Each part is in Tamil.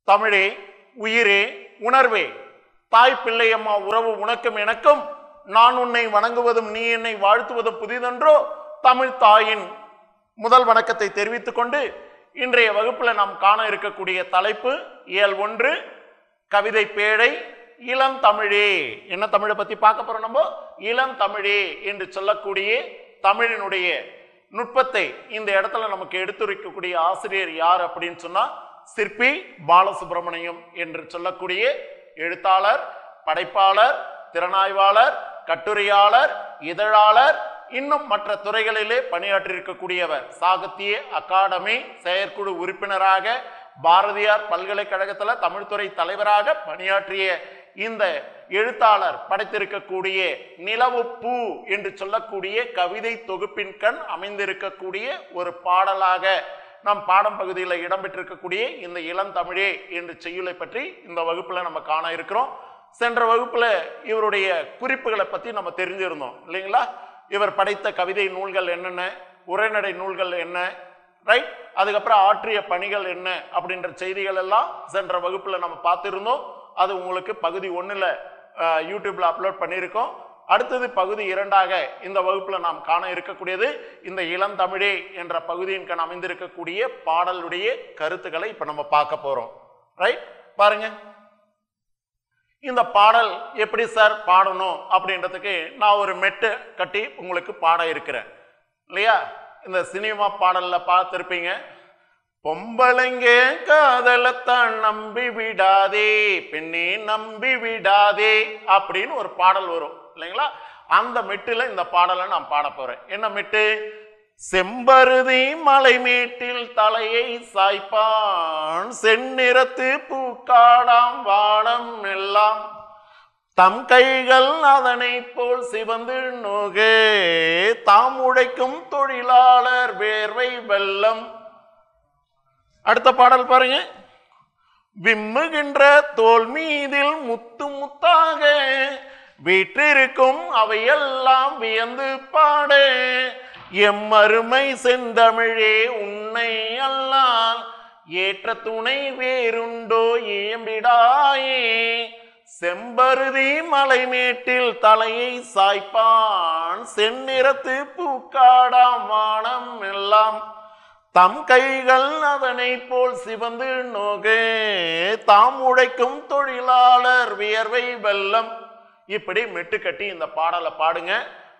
தமிழே உயிரே உணர்வே தாய் பிள்ளை அம்மா உறவு உனக்கும் எனக்கும் நான் உன்னை வணங்குவதும் நீ என்னை வாழ்த்துவதும் புதிதென்றோ தமிழ் தாயின் முதல் வணக்கத்தை தெரிவித்துக் கொண்டு இன்றைய வகுப்புல நாம் காண இருக்கக்கூடிய தலைப்பு இயல் ஒன்று கவிதை பேழை இளம் தமிழே என்ன தமிழை பத்தி பார்க்க போறோம் நம்ம இளம் தமிழே என்று சொல்லக்கூடிய தமிழினுடைய நுட்பத்தை இந்த இடத்துல நமக்கு எடுத்துரைக்கக்கூடிய ஆசிரியர் யார் அப்படின்னு சொன்னா சிற்பி பாலசுப்ரமணியம் என்று சொல்லக்கூடிய எழுத்தாளர் படைப்பாளர் திறனாய்வாளர் கட்டுரையாளர் இதழாளர் இன்னும் மற்ற துறைகளிலே பணியாற்றியிருக்கக்கூடியவர் சாகித்ய அகாடமி செயற்குழு உறுப்பினராக பாரதியார் பல்கலைக்கழகத்தில் தமிழ்துறை தலைவராக பணியாற்றிய இந்த எழுத்தாளர் படைத்திருக்கக்கூடிய நிலவு பூ என்று சொல்லக்கூடிய கவிதை தொகுப்பின் கண் அமைந்திருக்கக்கூடிய ஒரு பாடலாக நம் பாடம் பகுதியில் இடம்பெற்றிருக்கக்கூடிய இந்த இளந்தமிழே என்று செய்யுளை பற்றி இந்த வகுப்புல நம்ம காண இருக்கிறோம் சென்ற வகுப்புல இவருடைய குறிப்புகளை பத்தி நம்ம தெரிஞ்சிருந்தோம் இல்லைங்களா இவர் படைத்த கவிதை நூல்கள் என்னென்ன உரைநடை நூல்கள் என்ன ரைட் அதுக்கப்புறம் ஆற்றிய பணிகள் என்ன அப்படின்ற செய்திகள் எல்லாம் சென்ற வகுப்புல நம்ம பார்த்திருந்தோம் அது உங்களுக்கு பகுதி ஒண்ணுல அஹ், யூடியூப்ல அப்லோட் பண்ணியிருக்கோம் அடுத்தது பகுதி இரண்டாக இந்த வகுப்புல நாம் காண இருக்கக்கூடியது இந்த இளந்தமிழே என்ற பகுதியின் கண் அமைந்திருக்கக்கூடிய பாடலுடைய கருத்துக்களை இப்ப நம்ம பார்க்க போறோம் ரைட் பாருங்க இந்த பாடல் எப்படி சார் பாடணும் அப்படின்றதுக்கு நான் ஒரு மெட்டு கட்டி உங்களுக்கு பாட இருக்கிறேன் இல்லையா இந்த சினிமா பாடல்ல பார்த்துருப்பீங்க பொம்பளைங்க காதலத்தான் நம்பி விடாதே பெண்ணே நம்பி விடாதே அப்படின்னு ஒரு பாடல் வரும் இல்லைங்களா அந்த மெட்டுல இந்த பாடலை நான் பாட போறேன் என்ன மெட்டு செம்பருதி மலைமேட்டில் தலையை சாய்ப்பான் செந்நிறத்து பூக்காடாம் வானம் எல்லாம் தம் கைகள் அதனை போல் சிவந்து நோகே தாம் உழைக்கும் தொழிலாளர் வேர்வை வெள்ளம் அடுத்த பாடல் பாருங்க விம்முகின்ற தோல் மீதில் முத்து முத்தாக வீற்றிருக்கும் அவையெல்லாம் வியந்து பாடு எம்மருமை செந்தமிழே உன்னை அல்லால் ஏற்ற துணை வேறுண்டோ ஏம்பிடாயே செம்பருதி மலைமேட்டில் தலையை சாய்ப்பான் செந்நிறத்து பூக்காடாம் வானம் எல்லாம் தம் கைகள் அதனை போல் சிவந்து நோகே தாம் உழைக்கும் தொழிலாளர் வியர்வை வெள்ளம் இப்படி மெட்டு கட்டி இந்த பாடலை பாடுங்க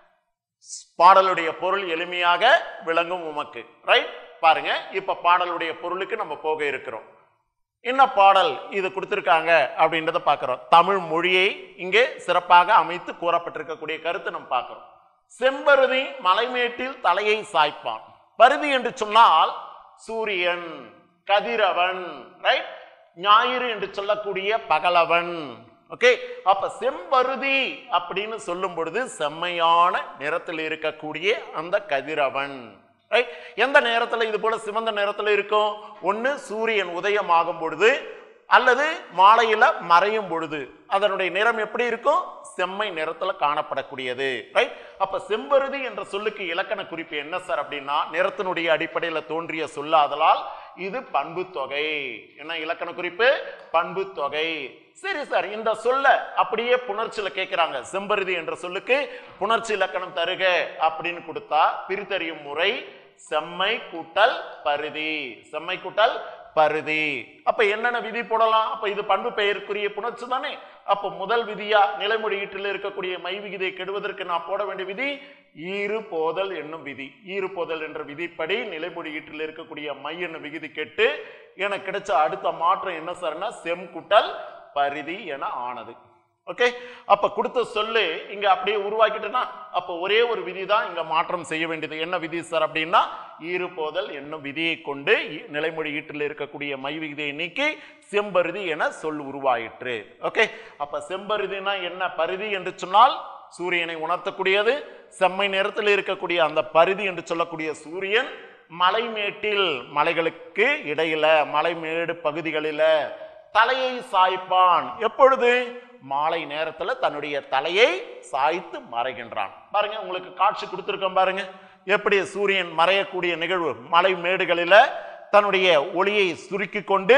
பாடலுடைய பொருள் எளிமையாக விளங்கும் உமக்கு ரைட் பாருங்க இப்ப பாடலுடைய பொருளுக்கு நம்ம போக இருக்கிறோம் என்ன பாடல் இது கொடுத்திருக்காங்க அப்படின்றத பார்க்கிறோம் தமிழ் மொழியை இங்கே சிறப்பாக அமைத்து கூறப்பட்டிருக்கக்கூடிய கருத்தை நம்ம பார்க்கிறோம் செம்பருதி மலைமேட்டில் தலையை சாய்ப்பான் பருதி என்று சொன்னால் சூரியன் கதிரவன் ரைட் ஞாயிறு என்று சொல்லக்கூடிய பகலவன் ஓகே அப்ப செம்பருதி அப்படின்னு சொல்லும் பொழுது செம்மையான நிறத்தில் இருக்கக்கூடிய அந்த கதிரவன் ரைட் எந்த நேரத்துல இது போல சிவந்த நேரத்துல இருக்கும் ஒண்ணு சூரியன் உதயமாகும் பொழுது அல்லது மாலையில மறையும் பொழுது அதனுடைய நிறம் எப்படி இருக்கும் செம்மை நிறத்துல காணப்படக்கூடியது ரைட் அப்ப செம்பருதி என்ற சொல்லுக்கு இலக்கண குறிப்பு என்ன சார் அப்படின்னா நிறத்தினுடைய அடிப்படையில தோன்றிய சொல்லாதலால் இது பண்பு தொகை என்ன இலக்கண குறிப்பு பண்பு தொகை சரி சார் இந்த சொல்ல அப்படியே புணர்ச்சியில கேட்கிறாங்க செம்பருதி என்ற சொல்லுக்கு புணர்ச்சி இலக்கணம் தருக அப்படின்னு கொடுத்தா பிரித்தறியும் முறை செம்மை கூட்டல் பருதி செம்மை கூட்டல் பருதி அப்ப என்னென்ன விதி போடலாம் அப்ப இது பண்பு பெயருக்குரிய புணர்ச்சி தானே அப்ப முதல் விதியா நிலைமொழி ஈட்டில் இருக்கக்கூடிய மை விகிதை கெடுவதற்கு நான் போட வேண்டிய விதி ஈறு போதல் என்னும் விதி ஈறு போதல் என்ற விதிப்படி நிலைமொழி ஈட்டில் இருக்கக்கூடிய மை என்னும் விகுதி கெட்டு எனக்கு கிடைச்ச அடுத்த மாற்றம் என்ன சார்னா செம் கூட்டல் பரிதி என ஆனது ஓகே அப்ப கொடுத்த சொல்லு இங்க அப்படியே உருவாக்கிட்டேன்னா அப்ப ஒரே ஒரு விதி தான் இங்க மாற்றம் செய்ய வேண்டியது என்ன விதி சார் அப்படின்னா ஈறுபோதல் என்னும் விதியை கொண்டு இ- நிலைமொழி ஈட்டில் இருக்கக்கூடிய மை விகிதையை நீக்கி செம்பருதி என சொல் உருவாயிற்று ஓகே அப்ப செம்பருதினா என்ன பருதி என்று சொன்னால் சூரியனை உணர்த்தக்கூடியது செம்மை நிறத்தில் இருக்கக்கூடிய அந்த பருதி என்று சொல்லக்கூடிய சூரியன் மலைமேட்டில் மலைகளுக்கு இடையில மலைமேடு பகுதிகளில தலையை சாய்ப்பான் எப்பொழுது மாலை நேரத்துல தன்னுடைய தலையை சாய்த்து மறைகின்றான் பாருங்க உங்களுக்கு காட்சி கொடுத்திருக்கோம் பாருங்க எப்படி சூரியன் மறையக்கூடிய நிகழ்வு மலை மேடுகளில தன்னுடைய ஒளியை சுருக்கி கொண்டு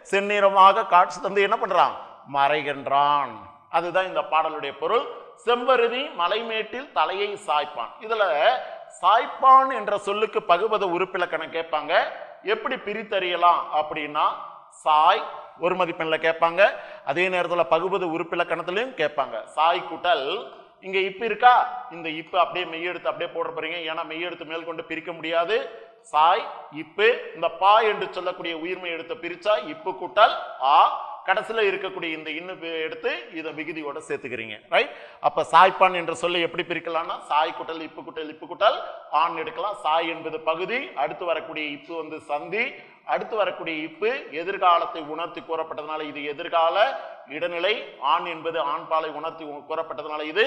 செந்நிறமாக காட்சி தந்து என்ன பண்றான் மறைகின்றான் அதுதான் இந்த பாடலுடைய பொருள் செம்பருதி மலைமேட்டில் தலையை சாய்ப்பான் இதுல சாய்ப்பான் என்ற சொல்லுக்கு பகுபத உறுப்பிலக்கணம் கேட்பாங்க எப்படி பிரித்தறியலாம் அப்படின்னா சாய் ஒரு மதிப்பெண்ல கேட்பாங்க அதே நேரத்துல பகுபத உறுப்பிலக்கணத்திலையும் கேட்பாங்க சாய் கூட்டல் இங்க இப்பு இருக்கா இந்த இப்பு அப்படியே மெய்யெடுத்து அப்படியே போட போறீங்க ஏன்னா மெய்யெடுத்து மேல் கொண்டு பிரிக்க முடியாது சாய் இப்பு இந்த பா என்று சொல்லக்கூடிய உயிர்மை எடுத்து பிரிச்சா இப்பு கூட்டல் ஆ கடைசியில இருக்கக்கூடிய இந்த இன்னு பி- எடுத்து இதை விகுதியோட சேர்த்துக்கிறீங்க ரைட் அப்ப சாய்ப்பான் என்ற சொல்லை எப்படி பிரிக்கலாம்னா சாய் குட்டல் இப்பு குட்டல் இப்பு குட்டல் ஆண் எடுக்கலாம் சாய் என்பது பகுதி அடுத்து வரக்கூடிய இப்பு வந்து சந்தி அடுத்து வரக்கூடிய இப்பு எதிர்காலத்தை உணர்த்தி கூறப்பட்டதுனால இது எதிர்கால இடைநிலை ஆண் என்பது ஆண்பாலை உணர்த்தி கூறப்பட்டதுனால இது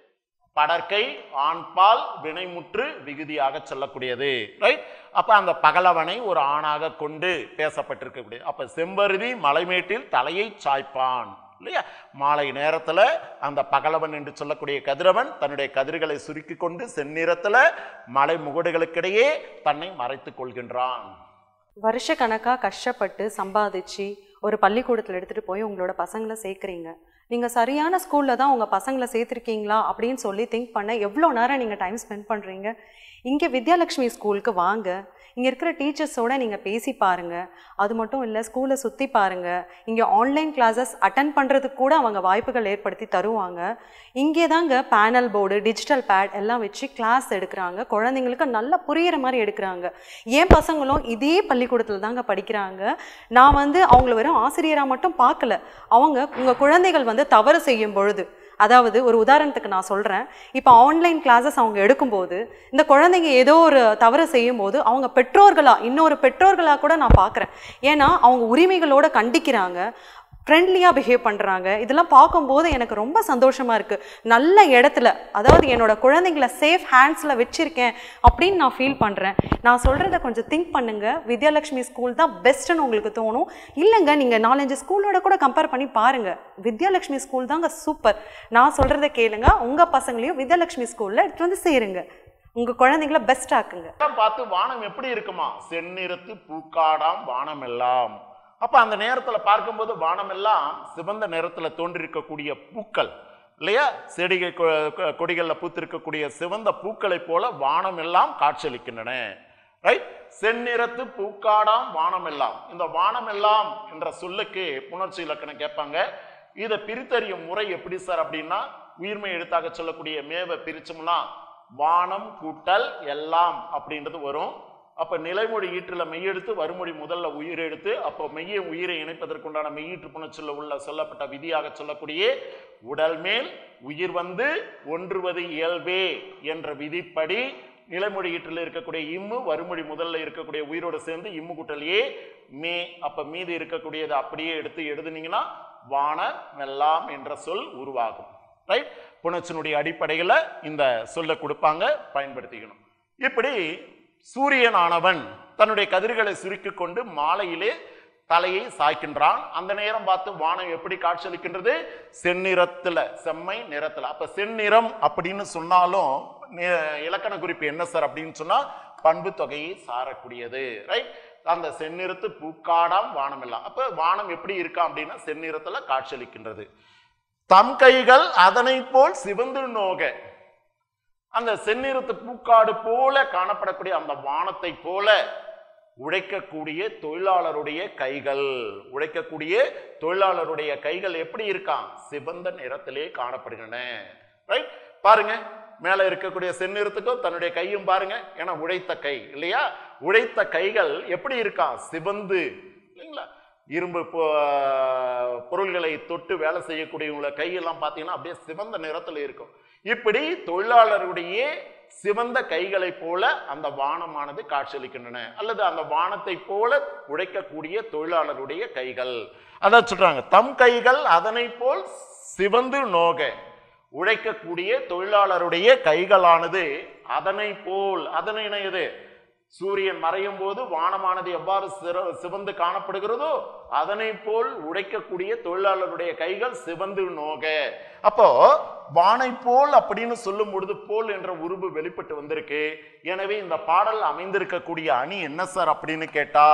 படற்கை ஆண்பால் வினைமுற்று விகுதியாக சொல்லக்கூடியது ரைட் அப்ப அந்த பகலவனை ஒரு ஆணாக கொண்டு பேசப்பட்டிருக்கக்கூடிய அப்ப செம்பருதி மலைமேட்டில் தலையை சாய்ப்பான் இல்லையா மாலை நேரத்துல அந்த பகலவன் என்று சொல்லக்கூடிய கதிரவன் தன்னுடைய கதிர்களை சுருக்கி கொண்டு செந்நிறத்துல மலை முகடுகளுக்கிடையே தன்னை மறைத்துக் கொள்கின்றான் வருஷ கணக்கா கஷ்டப்பட்டு சம்பாதிச்சு ஒரு பள்ளிக்கூடத்தில் எடுத்துட்டு போய் உங்களோட பசங்களை சேர்க்குறீங்க நீங்க சரியான ஸ்கூல்ல தான் உங்க பசங்களை சேர்த்துருக்கீங்களா அப்படின்னு சொல்லி திங்க் பண்ண எவ்வளோ நேரம் நீங்க டைம் ஸ்பெண்ட் பண்றீங்க இங்க வித்யாலட்சுமி ஸ்கூலுக்கு வாங்க இங்க இருக்கிற டீச்சர்ஸோட நீங்க பேசி பாருங்க அது மட்டும் இல்லை ஸ்கூலை சுத்தி பாருங்க இங்க ஆன்லைன் கிளாஸஸ் அட்டன் பண்றதுக்கு கூட அவங்க வாய்ப்புகள் ஏற்படுத்தி தருவாங்க இங்கே தாங்க பேனல் போர்டு டிஜிட்டல் பேட் எல்லாம் வச்சு கிளாஸ் எடுக்கிறாங்க குழந்தைங்களுக்கு நல்லா புரியிற மாதிரி எடுக்கிறாங்க என் பசங்களும் இதே பள்ளிக்கூடத்தில் தாங்க படிக்கிறாங்க நான் வந்து அவங்கள வெறும் ஆசிரியராக மட்டும் பார்க்கல அவங்க உங்கள் குழந்தைகள் வந்து தவறு செய்யும் பொழுது அதாவது ஒரு உதாரணத்துக்கு நான் சொல்கிறேன் இப்போ ஆன்லைன் கிளாஸஸ் அவங்க எடுக்கும்போது இந்த குழந்தைங்க ஏதோ ஒரு தவறு செய்யும்போது அவங்க பெற்றோர்களா இன்னொரு பெற்றோர்களா கூட நான் பார்க்குறேன் ஏன்னா அவங்க உரிமைகளோட கண்டிக்கிறாங்க ஃப்ரெண்ட்லியாக பிஹேவ் பண்ணுறாங்க இதெல்லாம் பார்க்கும்போது எனக்கு ரொம்ப சந்தோஷமாக இருக்குது நல்ல இடத்துல அதாவது என்னோட குழந்தைங்கள சேஃப் ஹேண்ட்ஸில் வச்சுருக்கேன் அப்படின்னு நான் ஃபீல் பண்ணுறேன் நான் சொல்கிறத கொஞ்சம் திங்க் பண்ணுங்கள் வித்யாலட்சுமி ஸ்கூல் தான் பெஸ்ட்டுன்னு உங்களுக்கு தோணும் இல்லைங்க நீங்கள் நாலஞ்சு ஸ்கூலோட கூட கம்பேர் பண்ணி பாருங்கள் வித்யாலட்சுமி ஸ்கூல் தாங்க சூப்பர் நான் சொல்கிறத கேளுங்க உங்கள் பசங்களையும் வித்யாலட்சுமி ஸ்கூலில் எடுத்துட்டு வந்து சேருங்க உங்கள் குழந்தைங்கள பெஸ்ட் ஆக்குங்க எல்லாம் பார்த்து வானம் எப்படி இருக்குமா செந்நிறத்து பூக்காடாம் வானம் எல்லாம் அப்ப அந்த நேரத்துல பார்க்கும்போது வானம் எல்லாம் சிவந்த நிறத்துல தோன்றிருக்கக்கூடிய பூக்கள் இல்லையா செடிகை கொ- கொ- கொடிகள்ல பூத்திருக்கக்கூடிய சிவந்த பூக்களைப் போல வானம் எல்லாம் காட்சியளிக்கின்றன ரைட் செந்நிறத்து பூக்காடாம் வானம் எல்லாம் இந்த வானம் எல்லாம் என்ற சொல்லுக்கு புணர்ச்சி இலக்கணம் கேட்பாங்க இதை பிரித்தறியும் முறை எப்படி சார் அப்படின்னா உயிர்மை எழுத்தாக சொல்லக்கூடிய மேவ பிரிச்சோம்னா வானம் கூட்டல் எல்லாம் அப்படின்றது வரும் அப்ப நிலைமொழி ஈற்றுல மெய்யெடுத்து வறுமொழி முதல்ல உயிர் எடுத்து அப்போ மெய்யை உயிரை இணைப்பதற்குண்டான மெய்யீற்று புணச்சொல்ல உள்ள சொல்லப்பட்ட விதியாக சொல்லக்கூடிய உடல் மேல் உயிர் வந்து ஒன்றுவது இயல்பே என்ற விதிப்படி நிலைமொழி ஈற்றில் இருக்கக்கூடிய இம்மு வறுமொழி முதல்ல இருக்கக்கூடிய உயிரோடு சேர்ந்து இம்மு கூட்டல் ஏ மே அப்ப மீதி இருக்கக்கூடியதை அப்படியே எடுத்து எழுதுனீங்கன்னா வான மெல்லாம் என்ற சொல் உருவாகும் ரைட் புணர்ச்சினுடைய அடிப்படையில் இந்த சொல்லை கொடுப்பாங்க பயன்படுத்திக்கணும் இப்படி சூரியன் ஆனவன் தன்னுடைய கதிர்களை சுருக்கிக் கொண்டு மாலையிலே தலையை சாய்க்கின்றான் அந்த நேரம் பார்த்து வானம் எப்படி காட்சியளிக்கின்றது செந்நிறத்துல செம்மை நிறத்துல அப்ப செந்நிறம் அப்படின்னு சொன்னாலும் நி- இலக்கண குறிப்பு என்ன சார் அப்படின்னு சொன்னா பண்பு தொகையை சாரக்கூடியது ரைட் அந்த செந்நிறத்து பூக்காடாம் வானம் எல்லாம் அப்ப வானம் எப்படி இருக்கா அப்படின்னா செந்நிறத்துல காட்சியளிக்கின்றது தம் கைகள் அதனை போல் சிவந்து நோக அந்த செந்நிறத்து பூக்காடு போல காணப்படக்கூடிய அந்த வானத்தை போல உழைக்கக்கூடிய தொழிலாளருடைய கைகள் உழைக்கக்கூடிய தொழிலாளருடைய கைகள் எப்படி இருக்கான் சிவந்த நிறத்திலே காணப்படுகின்றன ரைட் பாருங்க மேல இருக்கக்கூடிய செந்நிறத்துக்கும் தன்னுடைய கையும் பாருங்க ஏன்னா உழைத்த கை இல்லையா உழைத்த கைகள் எப்படி இருக்கான் சிவந்து இல்லைங்களா இரும்பு பொ- பொருள்களை தொட்டு வேலை செய்யக்கூடியவங்கள கையெல்லாம் பார்த்தீங்கன்னா அப்படியே சிவந்த நிறத்துல இருக்கும் இப்படி தொழிலாளருடைய சிவந்த கைகளைப் போல அந்த வானமானது காட்சியளிக்கின்றன அல்லது அந்த வானத்தை போல உழைக்கக்கூடிய தொழிலாளருடைய கைகள் அதான் சொல்றாங்க தம் கைகள் அதனை போல் சிவந்து நோக உழைக்கக்கூடிய தொழிலாளருடைய கைகளானது அதனை போல் அதனை இணையது சூரியன் மறையும் போது வானமானது எவ்வாறு சிற- சிவந்து காணப்படுகிறதோ அதனை போல் உடைக்கக்கூடிய தொழிலாளருடைய கைகள் சிவந்து நோக அப்போ வானை போல் அப்படின்னு சொல்லும் பொழுது போல் என்ற உருவு வெளிப்பட்டு வந்திருக்கு எனவே இந்த பாடல் அமைந்திருக்கக்கூடிய அணி என்ன சார் அப்படின்னு கேட்டா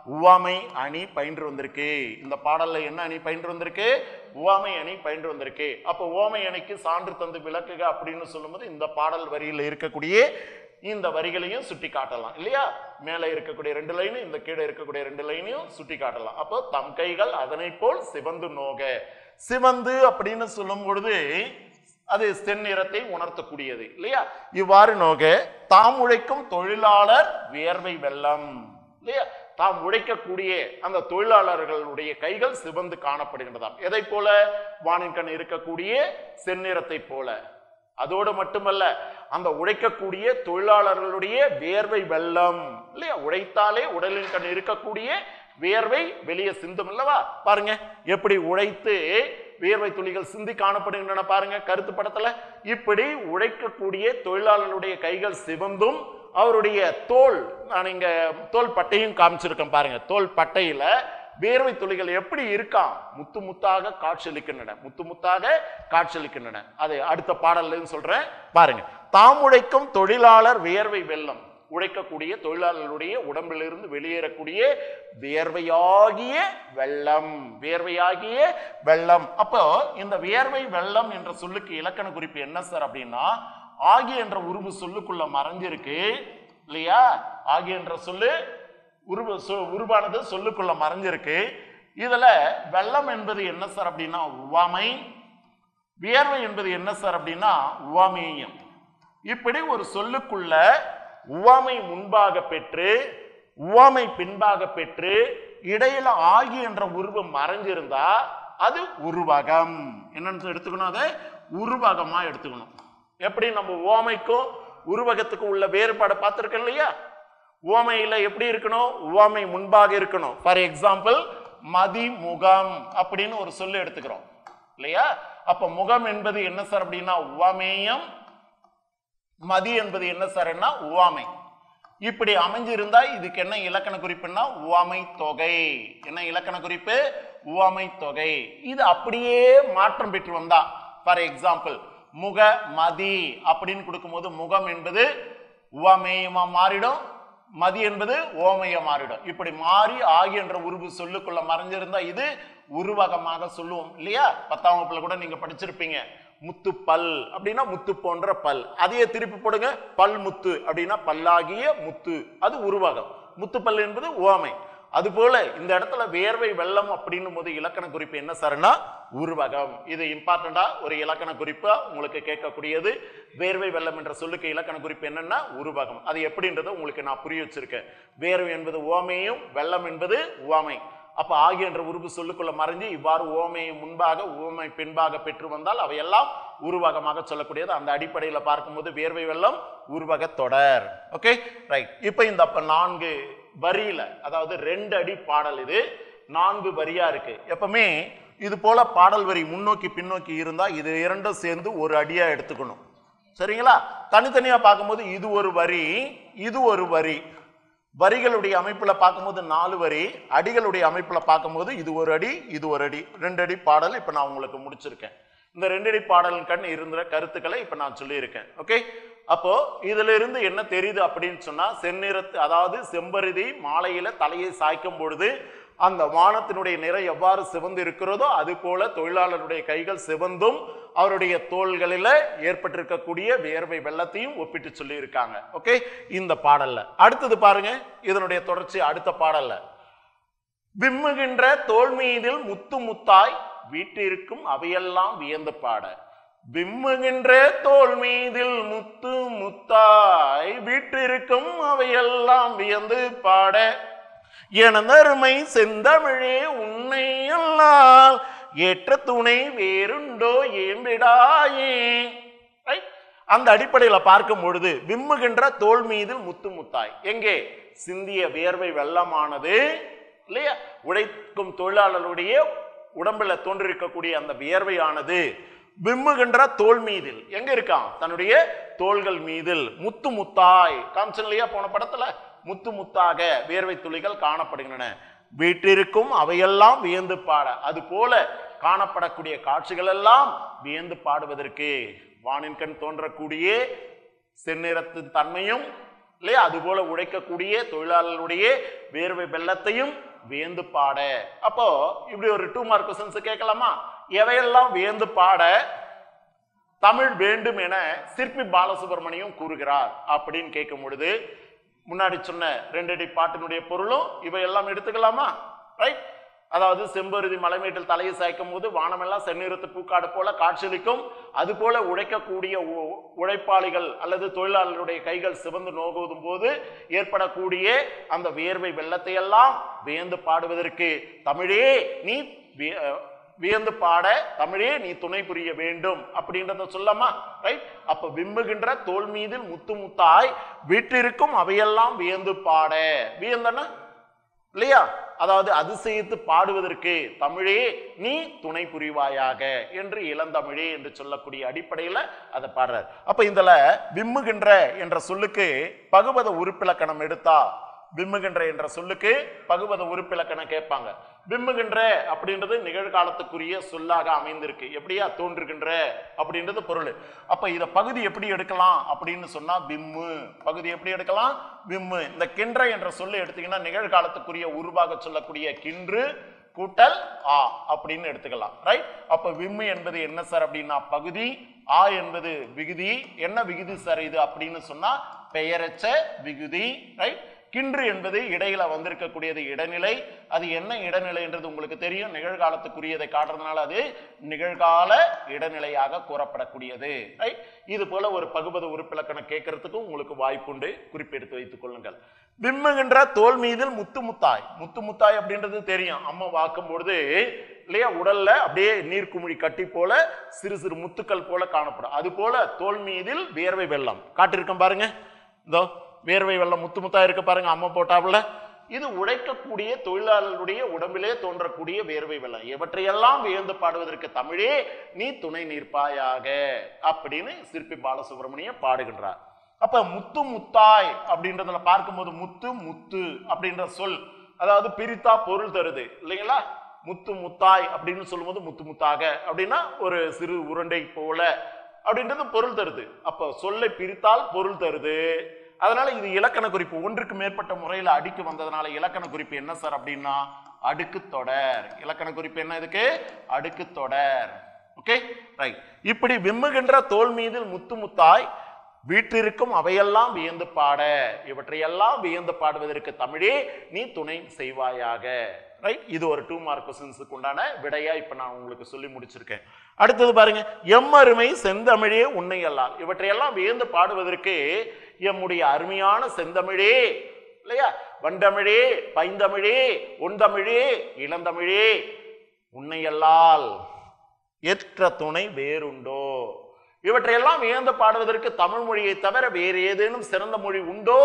உவாமை அணி பயின்று வந்திருக்கு இந்த பாடல்ல என்ன அணி பயின்று வந்திருக்கு உவாமை அணி பயின்று வந்திருக்கு அப்போ உவாமை அணிக்கு சான்று தந்து விளக்குக அப்படின்னு சொல்லும்போது இந்த பாடல் வரியில இருக்கக்கூடிய இந்த வரிகளையும் சுட்டி காட்டலாம் இல்லையா மேலே இருக்கக்கூடிய ரெண்டு லைனும் இந்த கீழே இருக்கக்கூடிய ரெண்டு லைனையும் சுட்டி காட்டலாம் அப்போ தம் கைகள் அதனை போல் சிவந்து நோக சிவந்து அப்படின்னு சொல்லும் பொழுது அது செந்நிறத்தை உணர்த்தக்கூடியது இல்லையா இவ்வாறு நோக தாம் உழைக்கும் தொழிலாளர் வியர்வை வெள்ளம் இல்லையா தாம் உழைக்கக்கூடிய அந்த தொழிலாளர்களுடைய கைகள் சிவந்து காணப்படுகின்றதாம் எதை போல வானின் கண் இருக்கக்கூடிய செந்நிறத்தை போல அதோடு மட்டுமல்ல அந்த உழைக்கக்கூடிய தொழிலாளர்களுடைய வியர்வை வெள்ளம் இல்லையா உழைத்தாலே உடலின் கண் இருக்கக்கூடிய வியர்வை வெளியே சிந்தும் அல்லவா பாருங்க எப்படி உழைத்து வியர்வை துளிகள் சிந்தி காணப்படுகின்றன பாருங்க கருத்து படத்துல இப்படி உழைக்கக்கூடிய தொழிலாளர்களுடைய கைகள் சிவந்தும் அவருடைய தோல் நான் இங்க தோல் பட்டையும் காமிச்சிருக்கேன் பாருங்க தோல் பட்டையில வேர்வை துளிகள் எப்படி இருக்காம் முத்து முத்தாக காட்சியளிக்கின்றன முத்து முத்தாக காட்சியளிக்கின்றன அது அடுத்த பாடல்ல சொல்றேன் பாருங்க தாம் உழைக்கும் தொழிலாளர் வியர்வை வெள்ளம் உழைக்கக்கூடிய தொழிலாளர்களுடைய உடம்பிலிருந்து வெளியேறக்கூடிய வியர்வையாகிய வெள்ளம் வியர்வையாகிய வெள்ளம் அப்போ இந்த வியர்வை வெள்ளம் என்ற சொல்லுக்கு இலக்கண குறிப்பு என்ன சார் அப்படின்னா ஆகி என்ற உருவு சொல்லுக்குள்ள மறைஞ்சிருக்கு இல்லையா ஆகி என்ற சொல்லு உருவு சொ- உருவானது சொல்லுக்குள்ள மறைஞ்சிருக்கு இதுல வெள்ளம் என்பது என்ன சார் அப்படின்னா உவாமை வியர்வை என்பது என்ன சார் அப்படின்னா உவாமேயம் இப்படி ஒரு சொல்லுக்குள்ள உவாமை முன்பாக பெற்று உவாமை பின்பாக பெற்று இடையில ஆகி என்ற உருவம் மறைஞ்சிருந்தா அது உருவகம் என்னன்னு எடுத்துக்கணும் அதை உருவகமா எடுத்துக்கணும் எப்படி நம்ம உவாமைக்கும் உருவகத்துக்கும் உள்ள வேறுபாடை பார்த்துருக்கோம் இல்லையா உவமையில எப்படி இருக்கணும் உவமை முன்பாக இருக்கணும் ஃபார் எக்ஸாம்பிள் மதிமுகம் அப்படின்னு ஒரு சொல்லு எடுத்துக்கிறோம் இல்லையா அப்ப முகம் என்பது என்ன சார் அப்படின்னா உவமேயம் மதி என்பது என்ன சார்னா உவாமை இப்படி அமைஞ்சிருந்தா இதுக்கு என்ன இலக்கண குறிப்புன்னா உவாமை தொகை என்ன இலக்கண குறிப்பு உவாமை தொகை இது அப்படியே மாற்றம் பெற்று வந்தா ஃபார் எக்ஸாம்பிள் முக மதி அப்படின்னு கொடுக்கும்போது முகம் என்பது உவமேயமா மாறிடும் மதி என்பது ஓமைய மாறிடும் இப்படி மாறி ஆகி என்ற உருவு சொல்லுக்குள்ள மறைஞ்சிருந்தா இது உருவகமாக சொல்லுவோம் இல்லையா பத்தாம் வகுப்புல கூட நீங்க படிச்சிருப்பீங்க முத்து பல் அப்படின்னா முத்து போன்ற பல் அதையே திருப்பி போடுங்க பல் முத்து அப்படின்னா பல்லாகிய முத்து அது உருவகம் முத்து பல் என்பது ஓமை அதுபோல இந்த இடத்துல வேர்வை வெள்ளம் அப்படின்னும் போது இலக்கண குறிப்பு என்ன சார்னா உருவகம் இது இம்பார்ட்டண்டா ஒரு இலக்கண குறிப்பா உங்களுக்கு கேட்கக்கூடியது வேர்வை வெள்ளம் என்ற சொல்லுக்கு இலக்கண குறிப்பு என்னன்னா உருவகம் அது எப்படின்றத உங்களுக்கு நான் புரிய வச்சிருக்கேன் வேர்வை என்பது ஓமையும் வெள்ளம் என்பது உவமை அப்ப ஆகி என்ற உருவு சொல்லுக்குள்ள மறைஞ்சு இவ்வாறு ஓமையை முன்பாக ஓமை பின்பாக பெற்று வந்தால் அவையெல்லாம் உருவகமாக சொல்லக்கூடியது அந்த அடிப்படையில் பார்க்கும்போது வேர்வை வெள்ளம் உருவக தொடர் ஓகே ரைட் இப்போ இந்த அப்ப நான்கு வரியில அதாவது ரெண்டு அடி பாடல் இது நான்கு வரியா இருக்கு எப்பவுமே இது போல பாடல் வரி முன்னோக்கி பின்னோக்கி இருந்தா இது இரண்டும் சேர்ந்து ஒரு அடியா எடுத்துக்கணும் சரிங்களா தனித்தனியா பார்க்கும்போது இது ஒரு வரி இது ஒரு வரி வரிகளுடைய அமைப்புல பார்க்கும்போது நாலு வரி அடிகளுடைய அமைப்புல பார்க்கும்போது இது ஒரு அடி இது ஒரு அடி ரெண்டு அடி பாடல் இப்ப நான் உங்களுக்கு முடிச்சிருக்கேன் இந்த ரெண்டு அடி பாடலின் கண் இருந்த கருத்துக்களை இப்ப நான் சொல்லியிருக்கேன் ஓகே அப்போ இதுல இருந்து என்ன தெரியுது அப்படின்னு சொன்னா செந்நிறத்து அதாவது செம்பருதி மாலையில தலையை சாய்க்கும் பொழுது அந்த வானத்தினுடைய நிறம் எவ்வாறு சிவந்து இருக்கிறதோ அது போல தொழிலாளருடைய கைகள் சிவந்தும் அவருடைய தோள்களில ஏற்பட்டிருக்கக்கூடிய வியர்வை வெள்ளத்தையும் ஒப்பிட்டு சொல்லி இருக்காங்க ஓகே இந்த பாடல்ல அடுத்தது பாருங்க இதனுடைய தொடர்ச்சி அடுத்த பாடல்ல விம்முகின்ற தோல் மீதில் முத்து முத்தாய் வீட்டிற்கும் அவையெல்லாம் வியந்து பாட விம்முகின்ற தோல் மீதில் முத்து முத்தாய் வீட்டிற்கும் அவையெல்லாம் வியந்து பாட எனதருமை செந்தமிழே உன்னை அல்லால் ஏற்ற துணை வேறுண்டோ ஏம்பிடாயே Right? அந்த அடிப்படையில் பார்க்கும் பொழுது விம்முகின்ற தோல் மீது முத்து முத்தாய் எங்கே சிந்திய வியர்வை வெள்ளமானது இல்லையா உழைக்கும் தொழிலாளருடைய உடம்புல தோன்றிருக்கக்கூடிய அந்த வியர்வையானது விம்முகின்ற தோல் மீதில் எங்க இருக்கான் தன்னுடைய தோள்கள் மீதில் முத்து முத்தாய் காமிச்சன் இல்லையா போன படத்துல முத்து முத்தாக வியர்வை துளிகள் காணப்படுகின்றன வீட்டிற்கும் அவையெல்லாம் வியந்து பாட அது போல காணப்படக்கூடிய காட்சிகள் எல்லாம் வியந்து பாடுவதற்கு வானின் கண் தோன்றக்கூடிய செந்நிறத்தின் தன்மையும் இல்லையா அதுபோல உழைக்கக்கூடிய தொழிலாளர்களுடைய வேர்வை வெள்ளத்தையும் வியந்து பாட அப்போ இப்படி ஒரு டூ மார்க் கொஸ்டின்ஸ் கேட்கலாமா எவையெல்லாம் வியந்து பாட தமிழ் வேண்டும் என சிற்பி பாலசுப்ரமணியம் கூறுகிறார் அப்படின்னு கேட்கும் பொழுது முன்னாடி சொன்ன ரெண்டடி பாட்டினுடைய பொருளும் இவையெல்லாம் எடுத்துக்கலாமா ரைட் அதாவது செம்பருதி மலைமேட்டில் தலையை சாய்க்கும் போது வானமெல்லாம் செந்நிறத்து பூக்காடு போல காட்சியளிக்கும் அது போல உழைக்கக்கூடிய உ- உழைப்பாளிகள் அல்லது தொழிலாளர்களுடைய கைகள் சிவந்து நோகுவதும் போது ஏற்படக்கூடிய அந்த வியர்வை வெள்ளத்தை எல்லாம் வியந்து பாடுவதற்கு தமிழே நீ வி- அஹ் வியந்து பாட தமிழே நீ துணை புரிய வேண்டும் அப்படின்றத சொல்லமா ரைட் அப்ப விம்முகின்ற தோல் மீதில் முத்து முத்தாய் வீட்டிற்கும் அவையெல்லாம் வியந்து பாட வியந்தன இல்லையா அதாவது அதிசயித்து பாடுவதற்கு தமிழே நீ துணை புரிவாயாக என்று இளந்தமிழே என்று சொல்லக்கூடிய அடிப்படையில அதை பாடுறார் அப்ப இதுல விம்முகின்ற என்ற சொல்லுக்கு பகுபத உறுப்பிலக்கணம் எடுத்தா விம்முகின்ற என்ற சொல்லுக்கு பகுபத உறுப்பிலக்கணம் கேட்பாங்க விம்முகின்ற அப்படின்றது நிகழ்காலத்துக்குரிய சொல்லாக அமைந்திருக்கு எப்படியா தோன்றுகின்ற அப்படின்றது பொருள் அப்ப இத பகுதி எப்படி எடுக்கலாம் அப்படின்னு சொன்னா விம்மு பகுதி எப்படி எடுக்கலாம் விம்மு இந்த கின்ற என்ற சொல்லை எடுத்தீங்கன்னா நிகழ்காலத்துக்குரிய உருவாக சொல்லக்கூடிய கின்று கூட்டல் ஆ அப்படின்னு எடுத்துக்கலாம் ரைட் அப்ப விம்மு என்பது என்ன சார் அப்படின்னா பகுதி ஆ என்பது விகுதி என்ன விகுதி சார் இது அப்படின்னு சொன்னா பெயரச்ச விகுதி ரைட் கின்று என்பது இடையில வந்திருக்கக்கூடியது இடைநிலை அது என்ன இடைநிலைன்றது உங்களுக்கு தெரியும் நிகழ்காலத்துக்குரியதை காட்டுறதுனால அது நிகழ்கால இடைநிலையாக கூறப்படக்கூடியது ரைட் இது போல ஒரு பகுபத உறுப்பிலக்கணம் கேட்கறதுக்கும் உங்களுக்கு வாய்ப்புண்டு குறிப்பெடுத்து வைத்துக் கொள்ளுங்கள் விம்முகின்ற தோல் மீதில் முத்து முத்தாய் முத்து முத்தாய் அப்படின்றது தெரியும் அம்மா வாக்கும் பொழுது இல்லையா உடல்ல அப்படியே நீர்க்குமிழி கட்டி போல சிறு சிறு முத்துக்கள் போல காணப்படும் அது போல தோல் மீதில் வியர்வை வெள்ளம் காட்டிருக்கேன் பாருங்க இதோ வேர்வை வெள்ளம் முத்து முத்தா இருக்க பாருங்க அம்மா போட்டாப்புல இது உழைக்கக்கூடிய தொழிலாளர்களுடைய உடம்பிலே தோன்றக்கூடிய வேர்வை வெள்ளம் இவற்றையெல்லாம் வியந்து பாடுவதற்கு தமிழே நீ துணை நிற்பாயாக அப்படின்னு சிற்பி பாலசுப்ரமணியம் பாடுகின்றார் அப்ப முத்து முத்தாய் அப்படின்றதுல பார்க்கும்போது முத்து முத்து அப்படின்ற சொல் அதாவது பிரித்தா பொருள் தருது இல்லைங்களா முத்து முத்தாய் அப்படின்னு சொல்லும்போது முத்து முத்தாக அப்படின்னா ஒரு சிறு உருண்டை போல அப்படின்றது பொருள் தருது அப்ப சொல்லை பிரித்தால் பொருள் தருது அதனால இது இலக்கண குறிப்பு ஒன்றுக்கு மேற்பட்ட முறையில் அடிக்கு வந்ததுனால இலக்கண குறிப்பு என்ன சார் அப்படின்னா அடுக்கு தொடர் இலக்கண குறிப்பு என்ன இதுக்கு அடுக்கு தொடர் ஓகே ரைட் இப்படி விம்முகின்ற தோல் மீதில் முத்து முத்தாய் வீற்றிருக்கும் அவையெல்லாம் வியந்து பாட இவற்றையெல்லாம் வியந்து பாடுவதற்கு தமிழே நீ துணை செய்வாயாக ரைட் இது ஒரு டூ மார்க் கொஸ்டின்ஸுக்கு உண்டான விடையா இப்ப நான் உங்களுக்கு சொல்லி முடிச்சிருக்கேன் அடுத்தது பாருங்க எம்மருமை செந்தமிழே உன்னை அல்லால் இவற்றையெல்லாம் வியந்து பாடுவதற்கு எம்முடைய அருமையான செந்தமிழே இல்லையா வண்டமிழே பைந்தமிழே உண்தமிழே இளந்தமிழே உன்னையல்லால் ஏற்ற துணை வேறுண்டோ இவற்றையெல்லாம் வியந்து பாடுவதற்கு தமிழ் மொழியை தவிர வேறு ஏதேனும் சிறந்த மொழி உண்டோ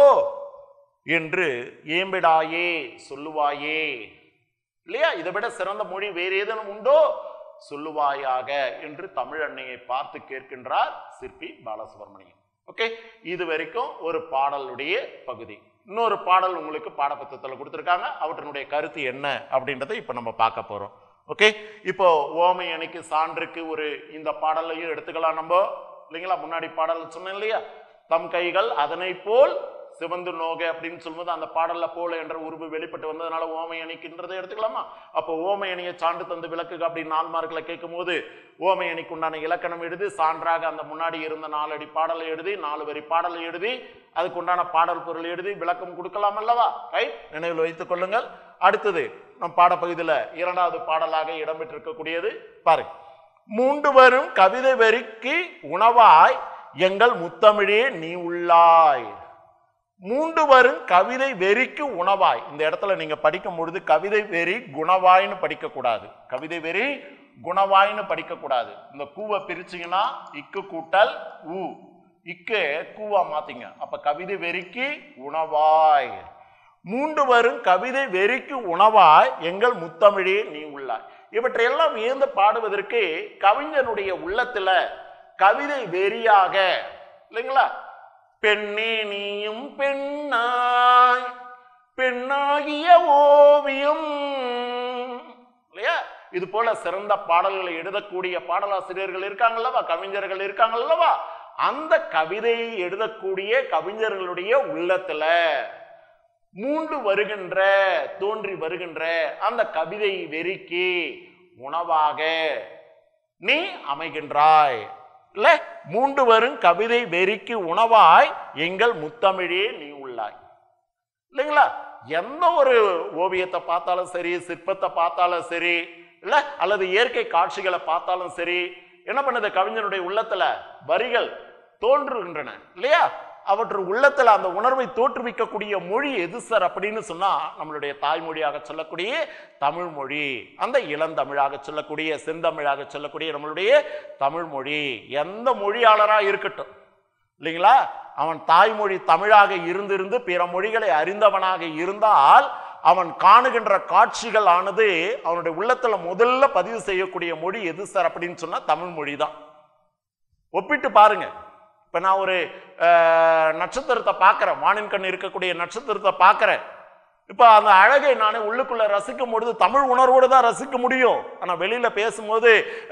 என்று ஏம்பிடாயே சொல்லுவாயே இல்லையா இதை விட சிறந்த மொழி வேறு ஏதேனும் உண்டோ சொல்லுவாயாக என்று தமிழ் அன்னையை பார்த்து கேட்கின்றார் சிற்பி பாலசுப்ரமணியம் ஓகே இது வரைக்கும் ஒரு பாடலுடைய பகுதி இன்னொரு பாடல் உங்களுக்கு பாடப்புத்தகத்தில் கொடுத்துருக்காங்க அவற்றினுடைய கருத்து என்ன அப்படின்றத இப்போ நம்ம பார்க்க போறோம் ஓகே இப்போ ஓமை அணிக்கு சான்றுக்கு ஒரு இந்த பாடலையும் எடுத்துக்கலாம் நம்ம இல்லைங்களா முன்னாடி பாடல் சொன்னேன் இல்லையா தம் கைகள் அதனை போல் சிவந்து நோக அப்படின்னு சொல்லும்போது அந்த பாடல்ல போல என்ற உருவு வெளிப்பட்டு வந்ததுனால ஓமை அணிக்குன்றதை எடுத்துக்கலாமா அப்போ ஓமை அணியை சான்று தந்து விளக்குக அப்படின்னு நாலு மார்க்ல கேட்கும் போது ஓமை அணிக்கு உண்டான இலக்கணம் எழுதி சான்றாக அந்த முன்னாடி இருந்த நாலு அடி பாடலை எழுதி நாலு வரி பாடலை எழுதி அதுக்கு உண்டான பாடல் பொருள் எழுதி விளக்கம் கொடுக்கலாம் அல்லவா ரைட் நினைவில் வைத்துக் கொள்ளுங்கள் அடுத்தது நம் பாடப்பகுதியில் இரண்டாவது பாடலாக இடம்பெற்றிருக்கக்கூடியது பாருங்க மூண்டு வரும் கவிதை வரிக்கு உணவாய் எங்கள் முத்தமிழே நீ உள்ளாய் மூண்டு வரும் கவிதை வெறிக்கு உணவாய் இந்த இடத்துல நீங்க படிக்கும் பொழுது கவிதை வெறி குணவாய்னு படிக்க கூடாது கவிதை வெறி குணவாய்னு படிக்க கூடாது இந்த கூவை பிரிச்சீங்கன்னா இக்கு கூட்டல் ஊ இக்கு கூவா மாத்தீங்க அப்ப கவிதை வெறிக்கு உணவாய் மூண்டு வரும் கவிதை வெறிக்கு உணவாய் எங்கள் முத்தமிழே நீ உள்ளாய் இவற்றையெல்லாம் வியந்து பாடுவதற்கு கவிஞனுடைய உள்ளத்துல கவிதை வெறியாக இல்லைங்களா பெண்ணே நீயும் பெண்ணாய் பெண்ணாகிய ஓவியம் இல்லையா இது போல சிறந்த பாடல்களை எழுதக்கூடிய பாடலாசிரியர்கள் இருக்காங்கல்லவா கவிஞர்கள் இருக்காங்கல்லவா அந்த கவிதையை எழுதக்கூடிய கவிஞர்களுடைய உள்ளத்துல மூண்டு வருகின்ற தோன்றி வருகின்ற அந்த கவிதை வெறிக்கு உணவாக நீ அமைகின்றாய் இல்ல மூண்டு வரும் கவிதை வெறிக்கு உணவாய் எங்கள் முத்தமிழே நீ உள்ளாய் இல்லைங்களா எந்த ஒரு ஓவியத்தை பார்த்தாலும் சரி சிற்பத்தை பார்த்தாலும் சரி இல்ல அல்லது இயற்கை காட்சிகளை பார்த்தாலும் சரி என்ன பண்ணுது கவிஞனுடைய உள்ளத்துல வரிகள் தோன்றுகின்றன இல்லையா அவற்று உள்ளத்துல அந்த உணர்வை தோற்றுவிக்கக்கூடிய மொழி எது சார் அப்படின்னு சொன்னா நம்மளுடைய தாய்மொழியாக சொல்லக்கூடிய தமிழ் மொழி அந்த இளந்தமிழாக சொல்லக்கூடிய செந்தமிழாக சொல்லக்கூடிய நம்மளுடைய தமிழ் மொழி எந்த மொழியாளரா இருக்கட்டும் இல்லைங்களா அவன் தாய்மொழி தமிழாக இருந்திருந்து பிற மொழிகளை அறிந்தவனாக இருந்தால் அவன் காணுகின்ற காட்சிகள் ஆனது அவனுடைய உள்ளத்துல முதல்ல பதிவு செய்யக்கூடிய மொழி எது சார் அப்படின்னு சொன்னா தமிழ் மொழி தான் ஒப்பிட்டு பாருங்க இப்ப நான் ஒரு அஹ், நட்சத்திரத்தை பார்க்கிறேன் வானின் கண் இருக்கக்கூடிய நட்சத்திரத்தை பார்க்கிறேன் இப்ப அந்த அழகை நானே உள்ளுக்குள்ள ரசிக்கும் பொழுது தமிழ் உணர்வோடு தான் ரசிக்க முடியும் ஆனா வெளியில பேசும்போது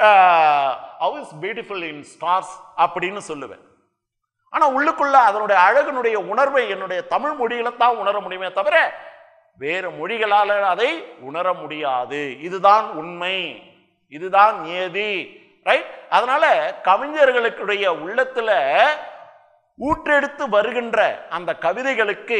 how is beautiful in stars அப்படின்னு சொல்லுவேன் ஆனா உள்ளுக்குள்ள அதனுடைய அழகனுடைய உணர்வை என்னுடைய தமிழ் மொழியில தான் உணர முடியுமே தவிர வேறு மொழிகளால அதை உணர முடியாது இதுதான் உண்மை இதுதான் நியதி ரைட் அதனால கவிஞர்களுடைய உள்ளத்துல ஊற்றெடுத்து வருகின்ற அந்த கவிதைகளுக்கு